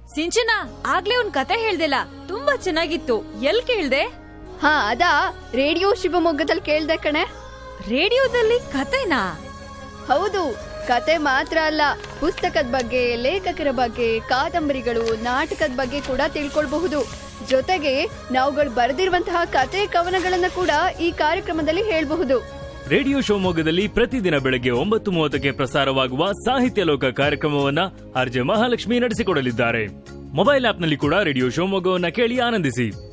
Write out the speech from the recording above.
ಸಿಂಚನ ಆಗ್ಲೇ ಒಂದ್ ಕತೆ ಹೇಳ್ದಿಲ್ಲ ತುಂಬಾ ಚೆನ್ನಾಗಿತ್ತು ಎಲ್ ಕೇಳ್ದೆ ಹಾ ಅದಾ ರೇಡಿಯೋ ಶಿವಮೊಗ್ಗದಲ್ಲಿ ಕೇಳ್ದೆ ಕಣೆ ರೇಡಿಯೋದಲ್ಲಿ ಕತೆನಾ ಹೌದು ಕತೆ ಮಾತ್ರ ಅಲ್ಲ ಪುಸ್ತಕದ ಬಗ್ಗೆ ಲೇಖಕರ ಬಗ್ಗೆ ಕಾದಂಬರಿಗಳು ನಾಟಕದ ಬಗ್ಗೆ ಕೂಡ ತಿಳ್ಕೊಳ್ಬಹುದು ಜೊತೆಗೆ ನಾವುಗಳು ಬರೆದಿರುವಂತಹ ಕತೆ ಕವನಗಳನ್ನ ಕೂಡ ಈ ಕಾರ್ಯಕ್ರಮದಲ್ಲಿ ಹೇಳ್ಬಹುದು ರೇಡಿಯೋ ಶಿವಮೊಗ್ಗದಲ್ಲಿ ಪ್ರತಿದಿನ ಬೆಳಗ್ಗೆ ಒಂಬತ್ತು ಮೂವತ್ತಕ್ಕೆ ಪ್ರಸಾರವಾಗುವ ಸಾಹಿತ್ಯ ಲೋಕ ಕಾರ್ಯಕ್ರಮವನ್ನ ಆರ್ಜೆ ಮಹಾಲಕ್ಷ್ಮಿ ನಡೆಸಿಕೊಡಲಿದ್ದಾರೆ ಮೊಬೈಲ್ ಆಪ್ನಲ್ಲಿ ಕೂಡ ರೇಡಿಯೋ ಶಿವಮೊಗ್ಗವನ್ನ ಕೇಳಿ ಆನಂದಿಸಿ